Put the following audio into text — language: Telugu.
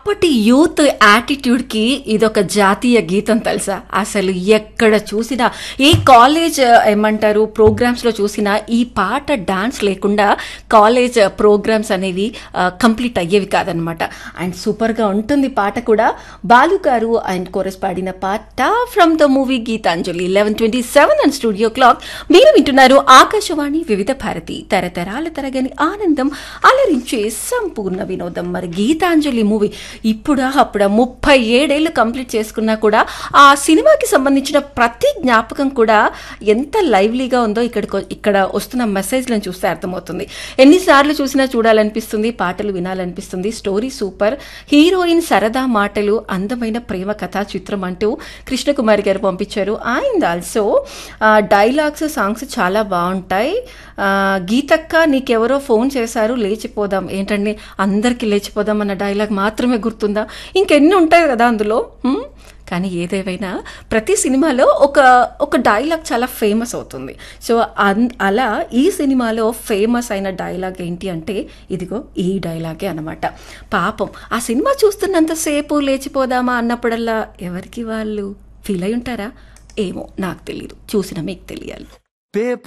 అప్పటి యూత్ యాటిట్యూడ్కి ఇదొక జాతీయ గీతం తెలుసా అసలు ఎక్కడ చూసినా ఏ కాలేజ్ ఏమంటారు ప్రోగ్రామ్స్లో చూసినా ఈ పాట డాన్స్ లేకుండా కాలేజ్ ప్రోగ్రామ్స్ అనేవి కంప్లీట్ అయ్యేవి కాదనమాట అండ్ సూపర్గా ఉంటుంది పాట కూడా బాలు గారు అండ్ కోరస్ పాడిన పాట from the movie Geethanjali eleven twenty seven and studio clock మీరు వింటున్నారు ఆకాశవాణి వివిధ భారతి తరతరాల తరగని ఆనందం అలరించే సంపూర్ణ వినోదం మరి గీతాంజలి మూవీ ఇప్పుడా అప్పుడా ముప్పై ఏడేళ్లు కంప్లీట్ చేసుకున్నా కూడా ఆ సినిమాకి సంబంధించిన ప్రతి జ్ఞాపకం కూడా ఎంత లైవ్లీగా ఉందో ఇక్కడ ఇక్కడ వస్తున్న మెసేజ్లను చూస్తే అర్థమవుతుంది ఎన్నిసార్లు చూసినా చూడాలనిపిస్తుంది పాటలు వినాలనిపిస్తుంది స్టోరీ సూపర్ హీరోయిన్ సరదా మాటలు అందమైన ప్రేమ కథా చిత్రం అంటూ కృష్ణకుమారి గారు పంపించారు అండ్ ఆల్సో డైలాగ్స్ సాంగ్స్ చాలా బాగుంటాయి ఆ, గీతక్క నీకెవరో ఫోన్ చేశారు లేచిపోదాం ఏంటండి అందరికీ లేచిపోదాం అన్న డైలాగ్ మాత్రమే గుర్తుందా ఇంకెన్ని ఉంటాయి కదా అందులో హ్మ్? కానీ ఏదేవైనా ప్రతి సినిమాలో ఒక ఒక డైలాగ్ చాలా ఫేమస్ అవుతుంది సో అన్ అలా ఈ సినిమాలో ఫేమస్ అయిన డైలాగ్ ఏంటి అంటే ఇదిగో ఈ డైలాగే అనమాట పాపం ఆ సినిమా చూస్తున్నంతసేపు లేచిపోదామా అన్నప్పుడల్లా ఎవరికి వాళ్ళు ఫీల్ అయి ఉంటారా ఏమో నాకు తెలియదు చూసిన మీకు తెలియాలి పేపర్